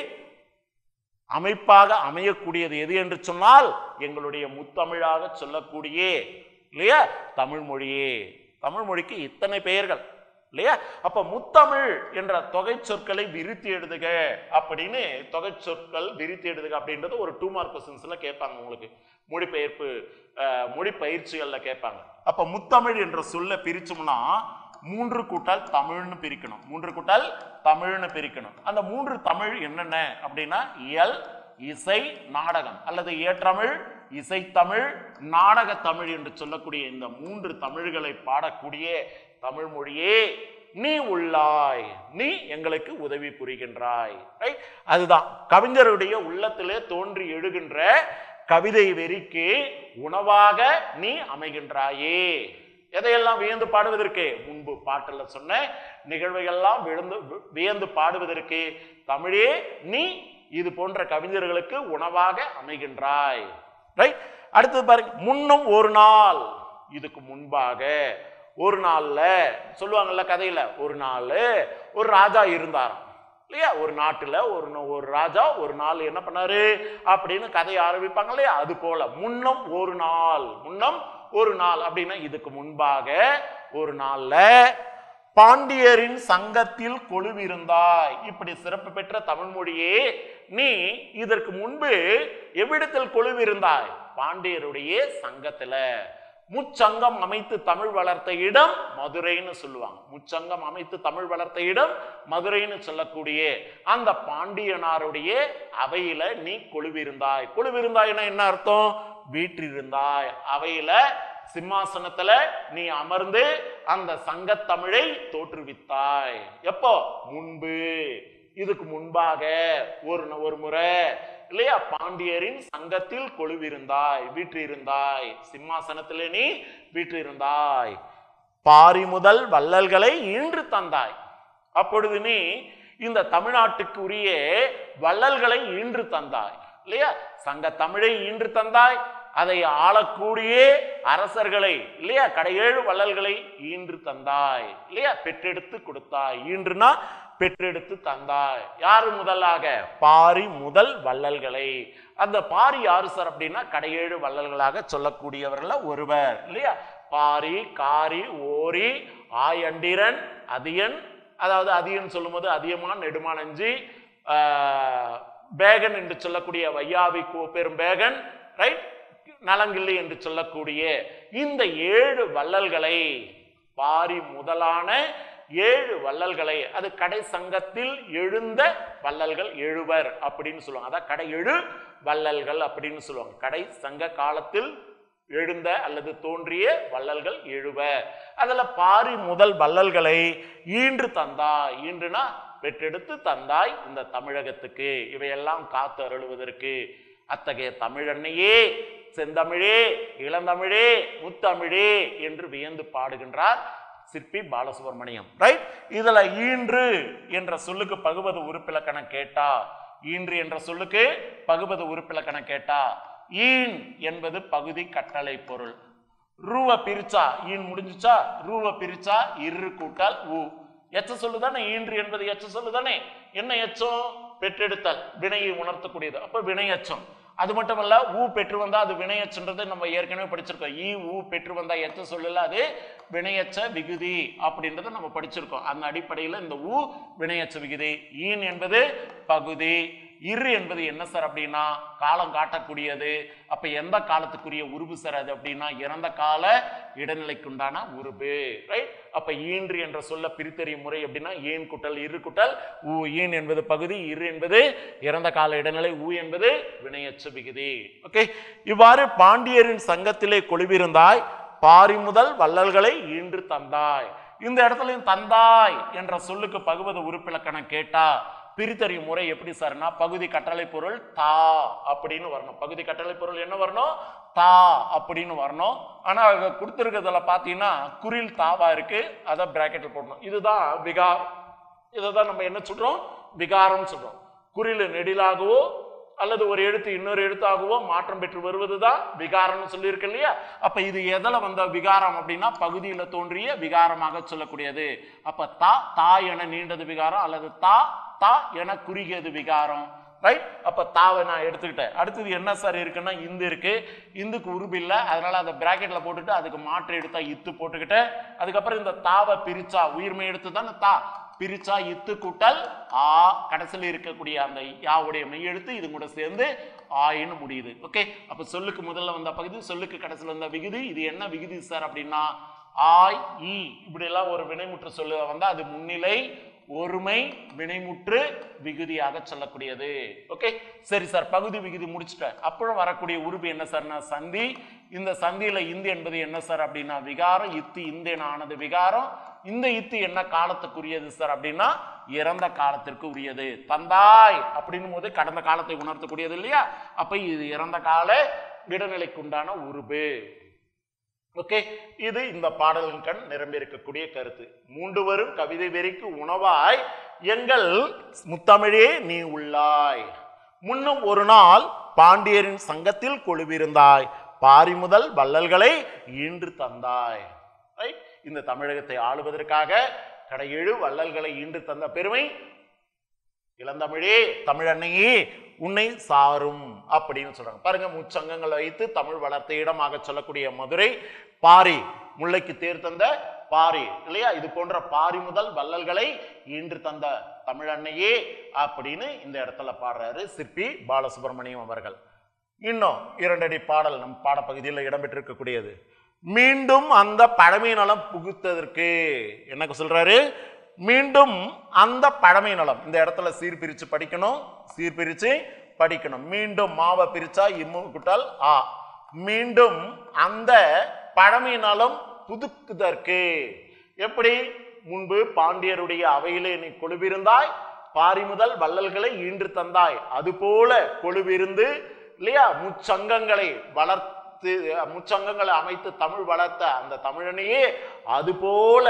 அமைப்பாக அமையக்கூடியது எது என்று சொன்னால் எங்களுடைய முத்தமிழாக சொல்லக்கூடிய இல்லையா தமிழ் மொழியே தமிழ் மொழிக்கு இத்தனை பெயர்கள் இல்லையா அப்ப முத்தமிழ் என்ற தொகை சொற்களை விரித்து எழுதுக அப்படின்னு தொகை சொற்கள் விரித்து எழுதுக அப்படின்றது ஒரு டூ மார்க் கொஸ்டின்ஸ்ல கேட்பாங்க உங்களுக்கு மொழிபெயர்ப்பு அஹ், மொழிப்பயிற்சிகள்ல கேட்பாங்க அப்ப முத்தமிழ் என்ற சொல்ல பிரிச்சோம்னா மூன்று கூட்டல் தமிழ்னு பிரிக்கணும் மூன்று கூட்டல் தமிழ்னு பிரிக்கணும் அந்த மூன்று தமிழ் என்னென்ன அப்படின்னா இயல் இசை நாடகம் அல்லது ஏற்றமிழ் இசைத்தமிழ் நாடக தமிழ் என்று சொல்லக்கூடிய இந்த மூன்று தமிழ்களை பாடக்கூடிய தமிழ் மொழியே நீ உள்ளாய் நீ எங்களுக்கு உதவி புரிகின்றாய் Right? அதுதான் கவிஞருடைய உள்ளத்திலே தோன்றி எழுகின்ற கவிதை வெறிக்கு உணவாக நீ அமைகின்றாயே எதையெல்லாம் வியந்து பாடுவதற்கு முன்பு பாட்டுல சொன்ன நிகழ்வையெல்லாம் விழுந்து வி- வியந்து பாடுவதற்கு தமிழே நீ இது போன்ற கவிஞர்களுக்கு உணவாக அமைகின்றாய் ரைட் அடுத்தது பாருங்க முன்னும் ஒரு நாள் இதுக்கு முன்பாக ஒரு நாள்ல சொல்லுவாங்கல்ல கதையில ஒரு நாள் ஒரு ராஜா இருந்தாராம் இல்லையா ஒரு நாட்டுல ஒரு ந- ஒரு ராஜா ஒரு நாள் என்ன பண்ணாரு அப்படின்னு கதையை ஆரம்பிப்பாங்க இல்லையா அது போல முன்னம் ஒரு நாள் முன்னம் ஒரு நாள் அப்படின்னா இதுக்கு முன்பாக ஒரு நாள்ல பாண்டியரின் சங்கத்தில் கொழுவிருந்தாய் இப்படி சிறப்பு பெற்ற தமிழ் மொழியே நீ இதற்கு முன்பு எவ்விடத்தில் கொழுவிருந்தாய் பாண்டியருடைய சங்கத்துல முச்சங்கம் அமைத்து தமிழ் வளர்த்த இடம் மதுரைன்னு சொல்லுவாங்க முச்சங்கம் அமைத்து தமிழ் வளர்த்த இடம் மதுரைன்னு சொல்லக்கூடிய அந்த பாண்டியனாருடைய அவையில நீ கொழுவிருந்தாய் கொழுவிருந்தாய்னா என்ன அர்த்தம் வீற்றிருந்தாய் அவையில சிம்மாசனத்துல நீ அமர்ந்து அந்த சங்கத் தமிழை தோற்றுவித்தாய் எப்போ முன்பு இதுக்கு முன்பாக ஒரு ஒரு முறை இல்லையா பாண்டியரின் சங்கத்தில் கொழுவிருந்தாய் வீற்றிருந்தாய் சிம்மாசனத்திலே நீ வீற்றிருந்தாய் பாரி முதல் வள்ளல்களை ஈன்று தந்தாய் அப்பொழுது நீ இந்த தமிழ்நாட்டுக்கு உரிய வள்ளல்களை ஈன்று தந்தாய் இல்லையா சங்க தமிழை ஈன்று தந்தாய் அதை ஆளக்கூடிய அரசர்களை இல்லையா கடையேழு வள்ளல்களை ஈன்று தந்தாய் இல்லையா பெற்றெடுத்து கொடுத்தாய் ஈன்றுனா பெற்றெடுத்து தந்தாய் யாரு முதலாக பாரி முதல் வள்ளல்களை அந்த பாரி யாரு சார் அப்படின்னா கடையேழு வள்ளல்களாக சொல்லக்கூடியவர்கள ஒருவர் இல்லையா பாரி காரி ஓரி ஆயண்டிரன் அதியன் அதாவது அதியன் சொல்லும்போது அதியமான் நெடுமானஞ்சி ஆஹ், பேகன் என்று சொல்லக்கூடிய வையாவி கோ- பெரும் பேகன் ரைட் நலங்கிள்ளி என்று சொல்லக்கூடிய இந்த ஏழு வள்ளல்களை பாரி முதலான ஏழு வள்ளல்களை அது கடை சங்கத்தில் எழுந்த வள்ளல்கள் எழுவர் அப்படின்னு சொல்லுவாங்க அதான் கடை எழு வள்ளல்கள் அப்படின்னு சொல்லுவாங்க கடை சங்க காலத்தில் எழுந்த அல்லது தோன்றிய வள்ளல்கள் எழுவ அதுல பாரி முதல் வள்ளல்களை ஈன்று தந்தாய் ஈன்றுனா பெற்றெடுத்து தந்தாய் இந்த தமிழகத்துக்கு இவையெல்லாம் காத்து அருளுவதற்கு அத்தகைய தமிழன்னையே செந்தமிழே இளந்தமிழே முத்தமிழே என்று வியந்து பாடுகின்றார் சிற்பி பாலசுப்ரமணியம் ரைட் இதுல ஈன்று என்ற சொல்லுக்கு பகுபது உறுப்பிலக்கணம் கேட்டா ஈன்று என்ற சொல்லுக்கு பகுபது உறுப்பிலக்கணம் கேட்டா ஈன் என்பது பகுதி கட்டளை பொருள் ரூவ பிரிச்சா ஈன் முடிஞ்சுச்சா ரூவ பிரிச்சா இரு கூட்டல் ஊ எச்ச சொல்லுதானே ஈன்று என்பது எச்ச சொல்லுதானே என்ன எச்சம் பெற்றெடுத்தல் வினையை உணர்த்தக்கூடியது அப்ப வினை எச்சம் அது மட்டுமல்ல ஊ பெற்று வந்தா அது வினையச்சன்றது நம்ம ஏற்கனவே படிச்சிருக்கோம் ஈ ஊ பெற்று வந்தா எச்ச சொல்லல அது வினையச்ச விகுதி அப்படின்றத நம்ம படிச்சிருக்கோம் அந்த அடிப்படையில் இந்த ஊ வினையச்ச விகுதி ஈன் என்பது பகுதி இரு என்பது என்ன சார் அப்படின்னா காலம் காட்டக்கூடியது அப்ப எந்த காலத்துக்குரிய உருபு சார் அது அப்படின்னா இறந்த கால இடைநிலைக்குண்டான உருபு ரைட் அப்ப ஈன்று என்ற சொல்ல பிரித்தறியும் முறை அப்படின்னா ஏன் குட்டல் இரு குட்டல் ஊ ஈன் என்பது பகுதி இரு என்பது இறந்த கால இடைநிலை ஊ என்பது வினையச்ச விகுதி ஓகே இவ்வாறு பாண்டியரின் சங்கத்திலே கொழுவிருந்தாய் பாரி முதல் வள்ளல்களை ஈன்று தந்தாய் இந்த இடத்துலயும் தந்தாய் என்ற சொல்லுக்கு பகுவது உறுப்பிலக்கணம் கேட்டா பிரித்தறியும் முறை எப்படி சார்னா பகுதி கட்டளை பொருள் தா அப்படின்னு வரணும் பகுதி கட்டளை பொருள் என்ன வரணும் தா அப்படின்னு வரணும் ஆனா அங்க கொடுத்துருக்கிறதுல பாத்தீங்கன்னா குரில் தாவா இருக்கு அதை பிராக்கெட்ல போடணும் இதுதான் விகார் இதை தான் நம்ம என்ன சொல்றோம் விகாரம் சொல்றோம் குறில் நெடிலாகவோ அல்லது ஒரு எழுத்து இன்னொரு எழுத்தாகவோ மாற்றம் பெற்று வருவதுதான் விகாரம்னு சொல்லியிருக்கு இல்லையா அப்ப இது எதுல வந்த விகாரம் அப்படின்னா பகுதியில தோன்றிய விகாரமாக சொல்லக்கூடியது அப்ப தா தா என நீண்டது விகாரம் அல்லது தா தா என குறுகியது விகாரம் ரைட் அப்ப தாவை நான் எடுத்துக்கிட்டேன் அடுத்தது என்ன சார் இருக்குன்னா இந்து இருக்கு இந்துக்கு உருபு இல்லை அதனால அதை பிராக்கெட்ல போட்டுட்டு அதுக்கு மாற்று எடுத்தா இத்து போட்டுக்கிட்டேன் அதுக்கப்புறம் இந்த தாவை பிரிச்சா உயிர்மை எடுத்து தானே தா பிரிச்சா இத்து கூட்டல் ஆ கடைசியில் இருக்கக்கூடிய அந்த யாவுடைய மெய்யெழுத்து இது கூட சேர்ந்து ஆயின்னு முடியுது ஓகே அப்ப சொல்லுக்கு முதல்ல வந்த பகுதி சொல்லுக்கு கடைசியில் வந்த விகுதி இது என்ன விகுதி சார் அப்படின்னா ஆய் ஈ இப்படி எல்லாம் ஒரு வினைமுற்று சொல்லு வந்தா அது முன்னிலை ஒருமை வினைமுற்று விகுதியாக சொல்லக்கூடியது ஓகே சரி சார் பகுதி விகுதி முடிச்சுட்டேன் அப்புறம் வரக்கூடிய உருபு என்ன சார்னா சந்தி இந்த சந்தியில இந்து என்பது என்ன சார் அப்படின்னா விகாரம் இத்து இந்தேன ஆனது விகாரம் இந்த இத்து என்ன காலத்துக்குரியது சார் அப்படின்னா இறந்த காலத்திற்கு உரியது தந்தாய் அப்படின்னும் போது கடந்த காலத்தை உணர்த்தக்கூடியது இல்லையா அப்ப இது இறந்த கால விடநிலைக்குண்டான உருபு ஓகே இது இந்த பாடலின் கண் நிரம்பி இருக்கக்கூடிய கருத்து மூண்டு வரும் கவிதை வெறிக்கு உணவாய் எங்கள் முத்தமிழே நீ உள்ளாய் முன்னும் ஒரு நாள் பாண்டியரின் சங்கத்தில் கொழுவிருந்தாய் பாரி முதல் வள்ளல்களை ஈன்று தந்தாய் Right? இந்த தமிழகத்தை ஆளுவதற்காக கடையேழு வள்ளல்களை ஈன்று தந்த பெருமை இளந்தமிழே தமிழன்னையே உன்னை சாரும் அப்படின்னு சொல்றாங்க பாருங்க முச்சங்கங்களை வைத்து தமிழ் வளர்த்த இடமாக சொல்லக்கூடிய மதுரை பாரி முல்லைக்கு தேர் தந்த பாரி இல்லையா இது போன்ற பாரி முதல் வள்ளல்களை ஈன்று தந்த தமிழன்னையே அப்படின்னு இந்த இடத்துல பாடுறாரு சிற்பி பாலசுப்ரமணியம் அவர்கள் இன்னும் இரண்டடி பாடல் நம் பாடப்பகுதியில் இடம்பெற்றிருக்கக்கூடியது மீண்டும் அந்த பழமை நலம் புகுத்ததற்கு என்ன சொல்றாரு மீண்டும் அந்த பழமை நலம் இந்த இடத்துல சீர்பிரிச்சு படிக்கணும் சீர்பிரிச்சு படிக்கணும் மீண்டும் மாவை பிரிச்சா இம்மு குட்டல் ஆ மீண்டும் அந்த பழமை நலம் புதுக்குதற்கு எப்படி முன்பு பாண்டியருடைய அவையிலே நீ கொழுவிருந்தாய் பாரி முதல் வள்ளல்களை ஈன்று தந்தாய் அதுபோல கொழுவிருந்து இல்லையா முச்சங்கங்களை வளர்த்து முச்சங்கங்களை அமைத்து தமிழ் வளர்த்த அந்த தமிழனையே அதுபோல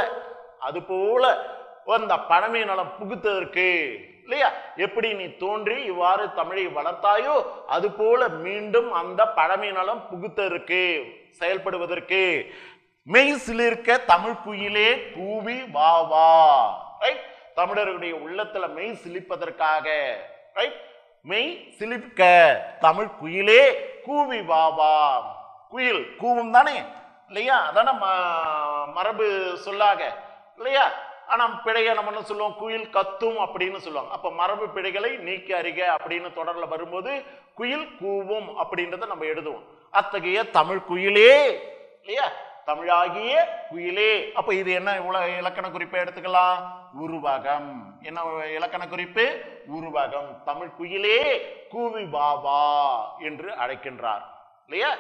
அதுபோல அந்த பழமை நலம் புகுத்ததற்கு இல்லையா எப்படி நீ தோன்றி இவ்வாறு தமிழை வளர்த்தாயோ அது போல மீண்டும் அந்த பழமை நலம் புகுத்ததற்கு செயல்படுவதற்கு மெய் சிலிர்க்க தமிழ் குயிலே கூவி வா வா ரைட் தமிழர்களுடைய உள்ளத்துல மெய் சிலிப்பதற்காக ரைட் மெய் சிலிர்க்க தமிழ் குயிலே கூவி வா வா குயில் கூவும் தானே இல்லையா அதான ம- மரபு சொல்லாக இல்லையா ஆனா பிழைய நம்ம என்ன சொல்லுவோம் குயில் கத்தும் அப்படின்னு சொல்லுவாங்க அப்ப மரபு பிழைகளை நீக்கி அறிக அப்படின்னு தொடர்ல வரும்போது குயில் கூவும் அப்படின்றத நம்ம எழுதுவோம் அத்தகைய தமிழ் குயிலே இல்லையா தமிழாகிய குயிலே அப்ப இது என்ன இவ்வளவு இலக்கண குறிப்பை எடுத்துக்கலாம் உருவகம் என்ன இலக்கண குறிப்பு உருவகம் தமிழ் குயிலே கூவி பாபா என்று அழைக்கின்றார் இல்லையா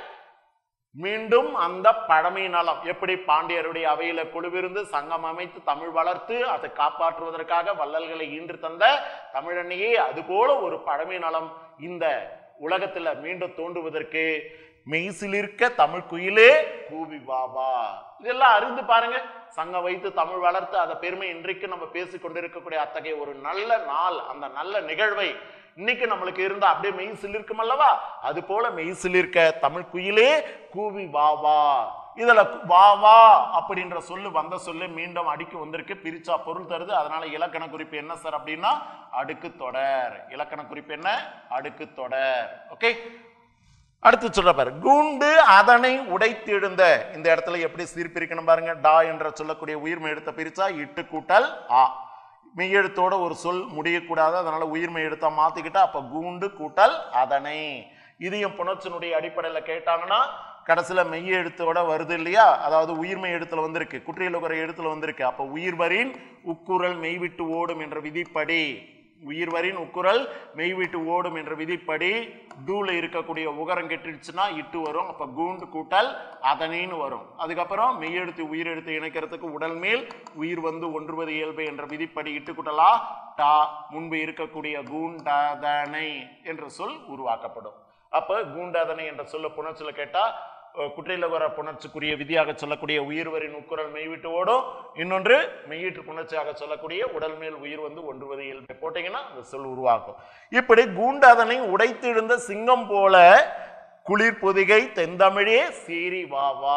மீண்டும் அந்த பழமை நலம் எப்படி பாண்டியருடைய அவையில குழுவிருந்து சங்கம் அமைத்து தமிழ் வளர்த்து அதை காப்பாற்றுவதற்காக வள்ளல்களை ஈன்று தந்த தமிழன்னையே அதுபோல ஒரு பழமை நலம் இந்த உலகத்துல மீண்டும் தோன்றுவதற்கு மெய்சிலிருக்க தமிழ் குயிலே கூவி வாவா இதெல்லாம் அறிந்து பாருங்க சங்கம் வைத்து தமிழ் வளர்த்து அதை பெருமை இன்றைக்கு நம்ம பேசிக் கொண்டிருக்கக்கூடிய அத்தகைய ஒரு நல்ல நாள் அந்த நல்ல நிகழ்வை இன்னைக்கு நம்மளுக்கு இருந்தா அப்படியே மெய் சிலிர்க்கும் அல்லவா அது போல மெய் சிலிர்க்க தமிழ் குயிலே கூவி வா வா இதுல கு- வா வா அப்படின்ற சொல்லு வந்த சொல்லு மீண்டும் அடிக்கு வந்திருக்கு பிரிச்சா பொருள் தருது அதனால இலக்கண குறிப்பு என்ன சார் அப்படின்னா அடுக்கு தொடர் இலக்கண குறிப்பு என்ன அடுக்கு தொடர் ஓகே அடுத்து சொல்ற பாரு கூண்டு அதனை உடைத்தெழுந்த இந்த இடத்துல எப்படி சீர்பிரிக்கணும் பாருங்க டா என்ற சொல்லக்கூடிய உயிர்மை எழுத்த பிரிச்சா இட்டு கூட்டல் ஆ மெய்யெழுத்தோட ஒரு சொல் முடியக்கூடாது அதனால உயிர்மை எழுத்தா மாத்திக்கிட்டா அப்ப கூண்டு கூட்டல் அதனை இதையும் புணர்ச்சினுடைய அடிப்படையில கேட்டாங்கன்னா கடைசியில மெய் எழுத்தோட வருது இல்லையா அதாவது உயிர்மை எழுத்துல வந்திருக்கு குற்றியல் உகர எழுத்துல வந்திருக்கு அப்ப உயிர்வரின் உக்குரல் மெய்விட்டு ஓடும் என்ற விதிப்படி உயிர்வரின் உக்குரல் மெய்விட்டு ஓடும் என்ற விதிப்படி டூல இருக்கக்கூடிய உகரம் கெட்டுடுச்சுன்னா இட்டு வரும் அப்ப கூண்டு கூட்டல் அதனின்னு வரும் அதுக்கப்புறம் மெய்யெழுத்து உயிரெழுத்து இணைக்கிறதுக்கு உடல் மேல் உயிர் வந்து ஒன்றுவது இயல்பு என்ற விதிப்படி இட்டு கூட்டலா டா முன்பு இருக்கக்கூடிய கூண்டதனை என்ற சொல் உருவாக்கப்படும் அப்ப கூண்டதனை என்ற சொல்ல புணர்ச்சியில கேட்டா அஹ், குற்றில வர புணர்ச்சிக்குரிய விதியாக சொல்லக்கூடிய உயிர்வரின் உக்குரல் மெய்விட்டு ஓடும் இன்னொன்று மெய்யீட்டு புணர்ச்சியாக சொல்லக்கூடிய உடல் மேல் உயிர் வந்து ஒன்றுவது இயல்பை போட்டீங்கன்னா அந்த சொல் உருவாக்கும் இப்படி கூண்டதனை உடைத்திருந்த சிங்கம் போல குளிர் பொதிகை தென்தமிழே சீரி வா வா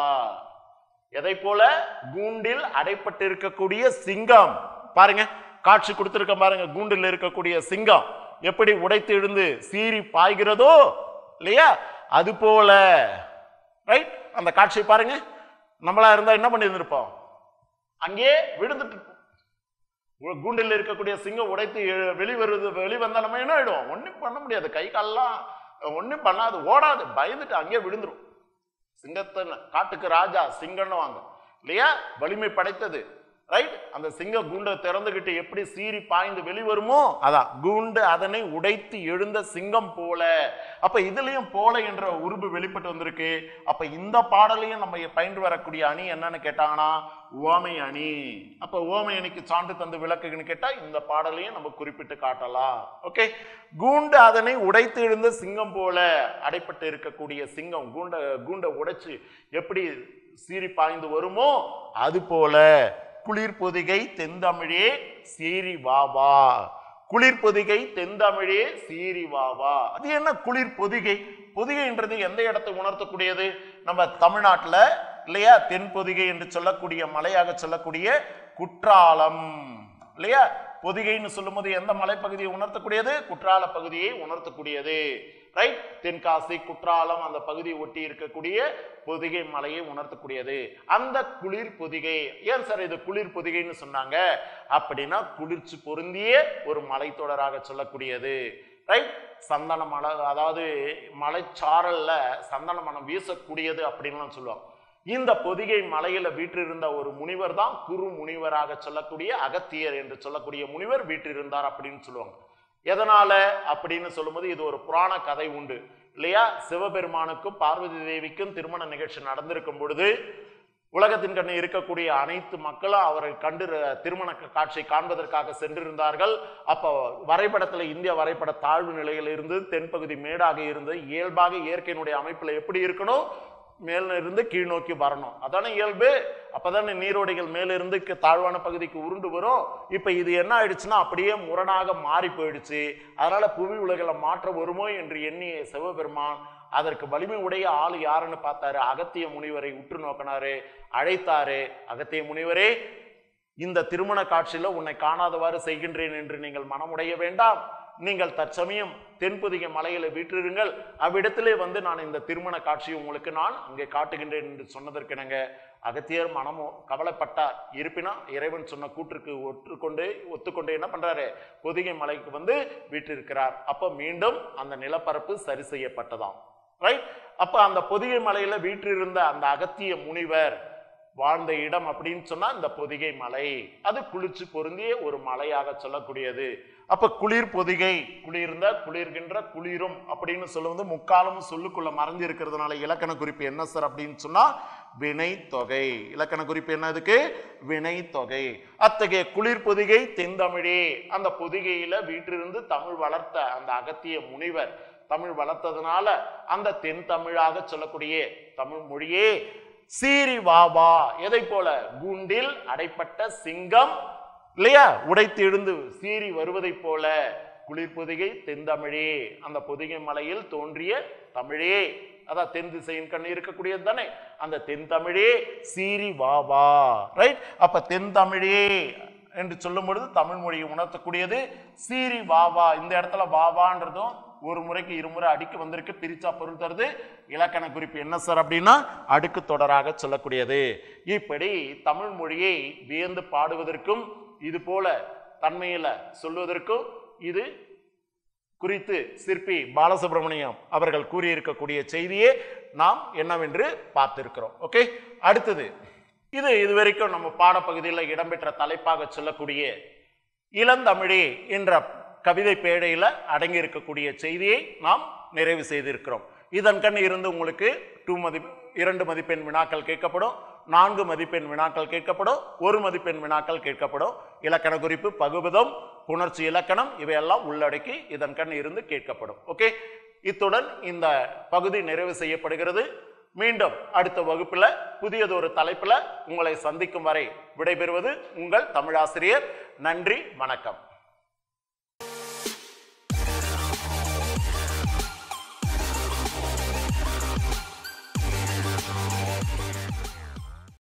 எதை போல கூண்டில் அடைப்பட்டிருக்கக்கூடிய சிங்கம் பாருங்க காட்சி கொடுத்திருக்க பாருங்க கூண்டில் இருக்கக்கூடிய சிங்கம் எப்படி உடைத்து எழுந்து சீறி பாய்கிறதோ இல்லையா அது போல ரைட் அந்த காட்சியை பாருங்க நம்மளா இருந்தா என்ன பண்ணி இருந்திருப்போம் அங்கே விழுந்துட்டு இருப்போம். உ- கூண்டில் இருக்கக்கூடிய சிங்கம் உடைத்து எ- வெளிவருது வெளிவந்தா நம்ம என்ன ஆயிடும் ஒண்ணும் பண்ண முடியாது கை கால்லாம் ஒண்ணும் பண்ணாது ஓடாது பயந்துட்டு அங்கேயே விழுந்துரும் சிங்கத்தை காட்டுக்கு ராஜா சிங்கம்னு வாங்க இல்லையா வலிமை படைத்தது ரைட் அந்த சிங்க கூண்டை திறந்துகிட்டு எப்படி சீறி பாய்ந்து வெளிவருமோ அதான் கூண்டு அதனை உடைத்து எழுந்த சிங்கம் போல அப்ப இதுலயும் போல என்ற உருபு வெளிப்பட்டு வந்திருக்கு அப்ப இந்த பாடலையும் நம்ம பயின்று வரக்கூடிய அணி என்னன்னு கேட்டாங்கன்னா ஓமை அணி அப்ப ஓமை அணிக்கு சான்று தந்து விளக்குன்னு கேட்டா இந்த பாடலையும் நம்ம குறிப்பிட்டு காட்டலாம் ஓகே கூண்டு அதனை உடைத்து எழுந்த சிங்கம் போல அடைப்பட்டு இருக்கக்கூடிய சிங்கம் கூண்ட கூண்டை உடைச்சு எப்படி சீறி பாய்ந்து வருமோ அது போல குளிர் பொதிகை தென்தமிழே சீரி வாவா குளிர் பொதிகை தென்தமிழே சீரி வாவா அது என்ன குளிர் பொதிகை பொதிகைன்றது எந்த இடத்தை உணர்த்தக்கூடியது நம்ம தமிழ்நாட்டுல இல்லையா தென் பொதிகை என்று சொல்லக்கூடிய மலையாக சொல்லக்கூடிய குற்றாலம் இல்லையா பொதிகைன்னு சொல்லும்போது எந்த மலைப்பகுதியை உணர்த்தக்கூடியது குற்றால பகுதியை உணர்த்தக்கூடியது ரைட் தென்காசி குற்றாலம் அந்த பகுதியை ஒட்டி இருக்கக்கூடிய பொதிகை மலையை உணர்த்தக்கூடியது அந்த குளிர் பொதிகை ஏன் சார் இது குளிர் பொதிகைன்னு சொன்னாங்க அப்படின்னா குளிர்ச்சி பொருந்திய ஒரு மலைத்தொடராக சொல்லக்கூடியது ரைட் சந்தன மலை அதாவது மலைச்சாரல்ல சந்தன மனம் வீசக்கூடியது அப்படின்லாம் சொல்லுவாங்க இந்த பொதிகை மலையில வீற்றிருந்த ஒரு முனிவர் தான் குரு முனிவராக சொல்லக்கூடிய அகத்தியர் என்று சொல்லக்கூடிய முனிவர் வீற்றிருந்தார் அப்படின்னு சொல்லுவாங்க எதனால அப்படின்னு சொல்லும்போது இது ஒரு புராண கதை உண்டு இல்லையா சிவபெருமானுக்கும் பார்வதி தேவிக்கும் திருமண நிகழ்ச்சி நடந்திருக்கும் பொழுது உலகத்தின் கண்ணு இருக்கக்கூடிய அனைத்து மக்களும் அவரை கண்டு ர- திருமண க- காட்சி காண்பதற்காக சென்றிருந்தார்கள் அப்போ வரைபடத்துல இந்திய வரைபட தாழ்வு நிலையில் இருந்து தென்பகுதி மேடாக இருந்து இயல்பாக இயற்கையினுடைய அமைப்புல எப்படி இருக்கணும் மேல இருந்து கீழ் நோக்கி வரணும் அதானே இயல்பு அப்பதானே நீரோடைகள் மேலிருந்து கீ- தாழ்வான பகுதிக்கு உருண்டு வரும் இப்ப இது என்ன ஆயிடுச்சுன்னா அப்படியே முரணாக மாறி போயிடுச்சு அதனால புவி உலகில மாற்றம் வருமோ என்று எண்ணிய சிவபெருமான் அதற்கு வலிமை உடைய ஆள் யாருன்னு பார்த்தாரு அகத்திய முனிவரை உற்று நோக்கினாரு அழைத்தாரு அகத்திய முனிவரே இந்த திருமண காட்சியில உன்னை காணாதவாறு செய்கின்றேன் என்று நீங்கள் மனமுடைய வேண்டாம் நீங்கள் தற்சமயம் தென்பொதிகை மலையில வீற்றிருங்கள் அவ்விடத்திலே வந்து நான் இந்த திருமண காட்சியை உங்களுக்கு நான் இங்கே காட்டுகின்றேன் என்று சொன்னதற்கிணங்க அகத்தியர் மனமோ கவலைப்பட்டார் இருப்பினும் இறைவன் சொன்ன கூற்றுக்கு ஒற்றுக்கொண்டு ஒத்துக்கொண்டு என்ன பண்றாரு பொதிகை மலைக்கு வந்து வீற்றிருக்கிறார் அப்ப மீண்டும் அந்த நிலப்பரப்பு சரி செய்யப்பட்டதாம் ரைட் அப்ப அந்த பொதிகை மலையில வீற்றிருந்த அந்த அகத்திய முனிவர் வாழ்ந்த இடம் அப்படின்னு சொன்னா இந்த பொதிகை மலை அது குளிர்ச்சி பொருந்திய ஒரு மலையாக சொல்லக்கூடியது அப்ப குளிர் பொதிகை குளிர்ந்த குளிர்கின்ற குளிரும் அப்படின்னு சொல்லுவது முக்காலமும் சொல்லுக்குள்ள மறைஞ்சு இருக்கிறதுனால இலக்கண குறிப்பு என்ன சார் அப்படின்னு சொன்னா வினை தொகை இலக்கண குறிப்பு என்ன இதுக்கு வினை தொகை அத்தகைய குளிர் பொதிகை தென்தமிழே அந்த பொதிகையில வீற்றிருந்து தமிழ் வளர்த்த அந்த அகத்திய முனிவர் தமிழ் வளர்த்ததுனால அந்த தென் தமிழாக சொல்லக்கூடிய தமிழ் மொழியே சீரி வாபா எதை போல கூண்டில் அடைப்பட்ட சிங்கம் இல்லையா உடைத்து எழுந்து சீறி வருவதைப் போல குளிர்பொதிகை தென்தமிழே அந்த பொதிகை மலையில் தோன்றிய தமிழே அதான் தென் திசையின் கண் இருக்கக்கூடியது தானே அந்த தென் தமிழே சீரி வாவா ரைட் அப்ப தென் தமிழே என்று சொல்லும் பொழுது தமிழ் மொழியை உணர்த்தக்கூடியது சீரி வாவா இந்த இடத்துல வாவான்றதும் ஒரு முறைக்கு இருமுறை அடுக்கு வந்திருக்கு பிரிச்சா பொருள் தருது இலக்கண குறிப்பு என்ன சார் அப்படின்னா அடுக்கு தொடராக சொல்லக்கூடியது இப்படி தமிழ் மொழியை வியந்து பாடுவதற்கும் இது போல தன்மையில சொல்வதற்கும் இது குறித்து சிற்பி பாலசுப்ரமணியம் அவர்கள் கூறியிருக்கக்கூடிய செய்தியே நாம் என்னவென்று பார்த்திருக்கிறோம் ஓகே அடுத்தது இது இதுவரைக்கும் நம்ம பாடப்பகுதியில் இடம்பெற்ற தலைப்பாக சொல்லக்கூடிய இளந்தமிழே என்ற கவிதை பேழையில் அடங்கி இருக்கக்கூடிய செய்தியை நாம் நிறைவு செய்திருக்கிறோம் இதன் கண் இருந்து உங்களுக்கு டூ மதி இரண்டு மதிப்பெண் வினாக்கள் கேட்கப்படும் நான்கு மதிப்பெண் வினாக்கள் கேட்கப்படும் ஒரு மதிப்பெண் வினாக்கள் கேட்கப்படும் இலக்கண குறிப்பு பகுபதம் புணர்ச்சி இலக்கணம் இவையெல்லாம் உள்ளடக்கி இதன் கண் இருந்து கேட்கப்படும் ஓகே இத்துடன் இந்த பகுதி நிறைவு செய்யப்படுகிறது மீண்டும் அடுத்த வகுப்புல புதியதொரு தலைப்புல உங்களை சந்திக்கும் வரை விடைபெறுவது உங்கள் தமிழாசிரியர் நன்றி வணக்கம்